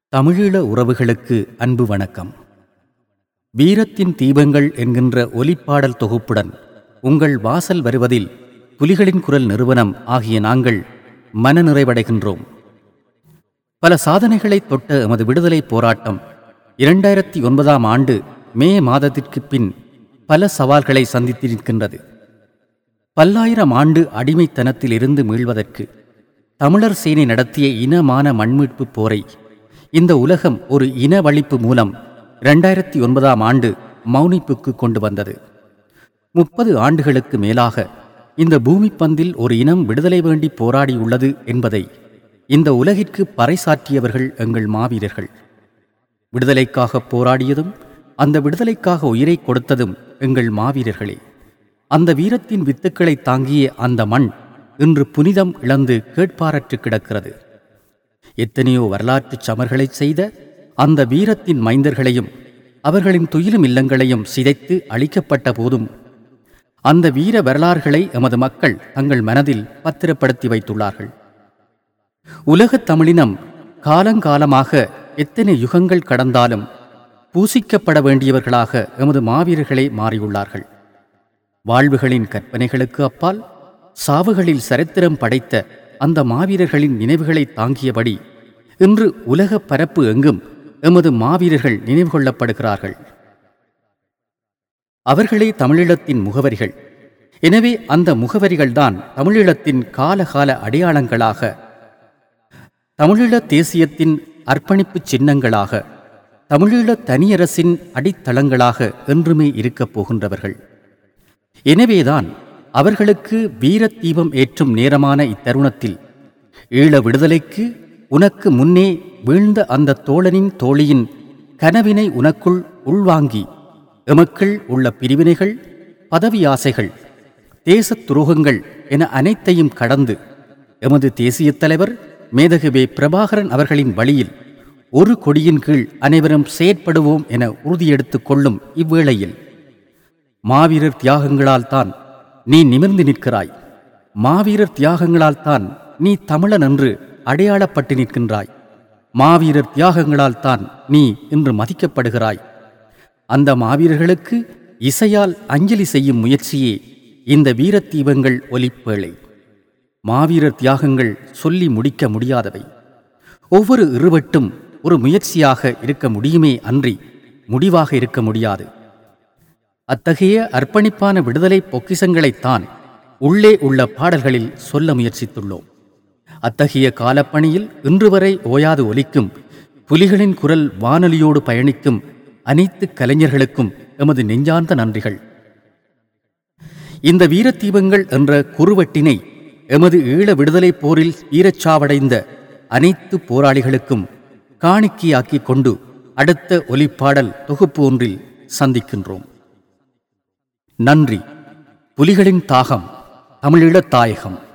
தமிழீழ உறவுகளுக்கு அன்பு வணக்கம் வீரத்தின் தீபங்கள் என்கின்ற ஒலிப்பாடல் தொகுப்புடன் உங்கள் வாசல் வருவதில் புலிகளின் குரல் நிறுவனம் ஆகிய நாங்கள் மனநிறைவடைகின்றோம் பல சாதனைகளை தொட்ட எமது விடுதலை போராட்டம் இரண்டாயிரத்தி ஒன்பதாம் ஆண்டு மே மாதத்திற்கு பின் பல சவால்களை சந்தித்திருக்கின்றது பல்லாயிரம் ஆண்டு அடிமைத்தனத்தில் இருந்து மீள்வதற்கு தமிழர் சேனை நடத்திய இனமான மண்மீட்பு போரை இந்த உலகம் ஒரு இனவழிப்பு மூலம் இரண்டாயிரத்தி ஒன்பதாம் ஆண்டு மௌனிப்புக்கு கொண்டு வந்தது முப்பது ஆண்டுகளுக்கு மேலாக இந்த பூமிப்பந்தில் ஒரு இனம் விடுதலை வேண்டி போராடியுள்ளது என்பதை இந்த உலகிற்கு பறைசாற்றியவர்கள் எங்கள் மாவீரர்கள் விடுதலைக்காக போராடியதும் அந்த விடுதலைக்காக உயிரை கொடுத்ததும் எங்கள் மாவீரர்களே அந்த வீரத்தின் வித்துக்களை தாங்கிய அந்த மண் இன்று புனிதம் இழந்து கேட்பாரற்று கிடக்கிறது எத்தனையோ வரலாற்றுச் சமர்களை செய்த அந்த வீரத்தின் மைந்தர்களையும் அவர்களின் துயிலும் இல்லங்களையும் சிதைத்து அழிக்கப்பட்ட போதும் அந்த வீர வரலாறுகளை எமது மக்கள் தங்கள் மனதில் பத்திரப்படுத்தி வைத்துள்ளார்கள் உலகத் தமிழினம் காலங்காலமாக எத்தனை யுகங்கள் கடந்தாலும் பூசிக்கப்பட வேண்டியவர்களாக எமது மாவீரர்களே மாறியுள்ளார்கள் வாழ்வுகளின் கற்பனைகளுக்கு அப்பால் சாவுகளில் சரித்திரம் படைத்த அந்த மாவீரர்களின் நினைவுகளை தாங்கியபடி இன்று உலக பரப்பு எங்கும் எமது மாவீரர்கள் நினைவு கொள்ளப்படுகிறார்கள் அவர்களே தமிழீழத்தின் முகவரிகள் எனவே அந்த முகவரிகள்தான் தமிழீழத்தின் காலகால அடையாளங்களாக தமிழீழ தேசியத்தின் அர்ப்பணிப்பு சின்னங்களாக தமிழீழ தனியரசின் அடித்தளங்களாக என்றுமே இருக்கப் போகின்றவர்கள் எனவேதான் அவர்களுக்கு வீரத்தீபம் ஏற்றும் நேரமான இத்தருணத்தில் ஈழ விடுதலைக்கு உனக்கு முன்னே வீழ்ந்த அந்த தோழனின் தோழியின் கனவினை உனக்குள் உள்வாங்கி எமக்குள் உள்ள பிரிவினைகள் பதவி ஆசைகள் தேசத் துரோகங்கள் என அனைத்தையும் கடந்து எமது தேசியத் தலைவர் மேதகுவே பிரபாகரன் அவர்களின் வழியில் ஒரு கொடியின் கீழ் அனைவரும் செயற்படுவோம் என உறுதியெடுத்துக் கொள்ளும் இவ்வேளையில் மாவீரர் தியாகங்களால் தான் நீ நிமிர்ந்து நிற்கிறாய் மாவீரர் தியாகங்களால் தான் நீ தமிழன் என்று அடையாளப்பட்டு நிற்கின்றாய் மாவீரர் தியாகங்களால் தான் நீ இன்று மதிக்கப்படுகிறாய் அந்த மாவீரர்களுக்கு இசையால் அஞ்சலி செய்யும் முயற்சியே இந்த வீரத்தீபங்கள் ஒலிப்பேழை மாவீரர் தியாகங்கள் சொல்லி முடிக்க முடியாதவை ஒவ்வொரு இருவட்டும் ஒரு முயற்சியாக இருக்க முடியுமே அன்றி முடிவாக இருக்க முடியாது அத்தகைய அர்ப்பணிப்பான விடுதலை பொக்கிசங்களைத்தான் உள்ளே உள்ள பாடல்களில் சொல்ல முயற்சித்துள்ளோம் அத்தகைய காலப்பணியில் இன்று வரை ஓயாது ஒலிக்கும் புலிகளின் குரல் வானொலியோடு பயணிக்கும் அனைத்து கலைஞர்களுக்கும் எமது நெஞ்சார்ந்த நன்றிகள் இந்த வீரத்தீபங்கள் என்ற குறுவட்டினை எமது ஈழ விடுதலை போரில் வீரச்சாவடைந்த அனைத்து போராளிகளுக்கும் காணிக்கையாக்கிக் கொண்டு அடுத்த ஒலிப்பாடல் தொகுப்பு ஒன்றில் சந்திக்கின்றோம் நன்றி புலிகளின் தாகம் தமிழீழத் தாயகம்